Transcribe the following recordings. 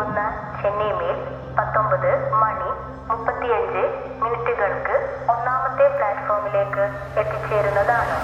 പോകുന്ന ചെന്നൈ മെയിൽ പത്തൊമ്പത് മണി മുപ്പത്തിയഞ്ച് മിനിറ്റുകൾക്ക് ഒന്നാമത്തെ പ്ലാറ്റ്ഫോമിലേക്ക് എത്തിച്ചേരുന്നതാണ്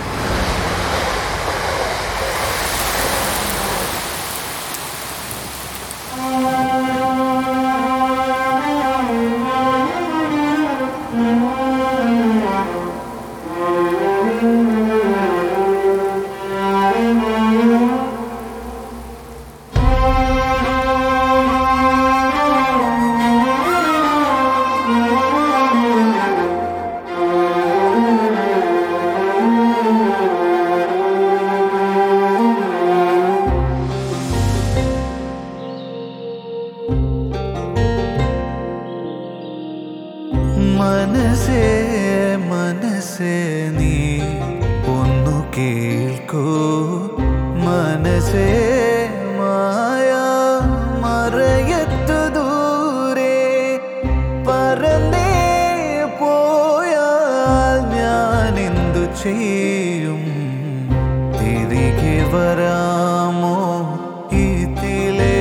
മനസ്സേ മനസ്സേ നീ ഒന്നു കേൾക്കൂ മനസ്സേ മായ മറയത്തു ദൂരെ പറന്നേ പോയാൽ ഞാൻ എന്തു ചെയ്യും തിരികെ വരാമോ ഇതിലേ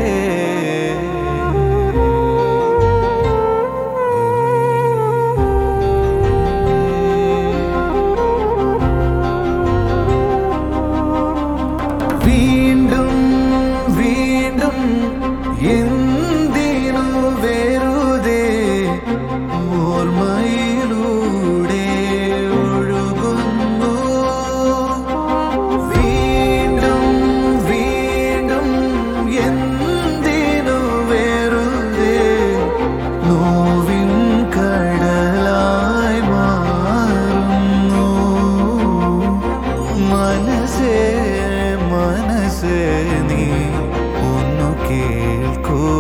വീണ്ടും വീണ്ടും എന്തിനു വെറുതെ ഓർമ്മയിലൂടെ ഒഴുകുന്നു വീണ്ടും വീണ്ടും എന്തിനു വെറുതെ നോവിൻ കടലായി മാറുന്നു മനസ്സേ മനസ്സേ നീ ഒന്നു കേൾക്കൂ